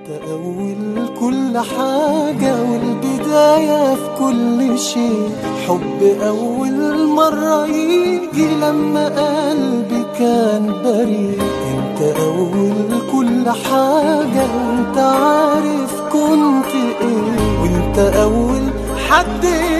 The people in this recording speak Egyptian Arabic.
انت اول كل حاجة والبداية في كل شيء حب اول مرة يجي لما قلبي كان بريء انت اول كل حاجة وانت عارف كنت ايه وانت اول حد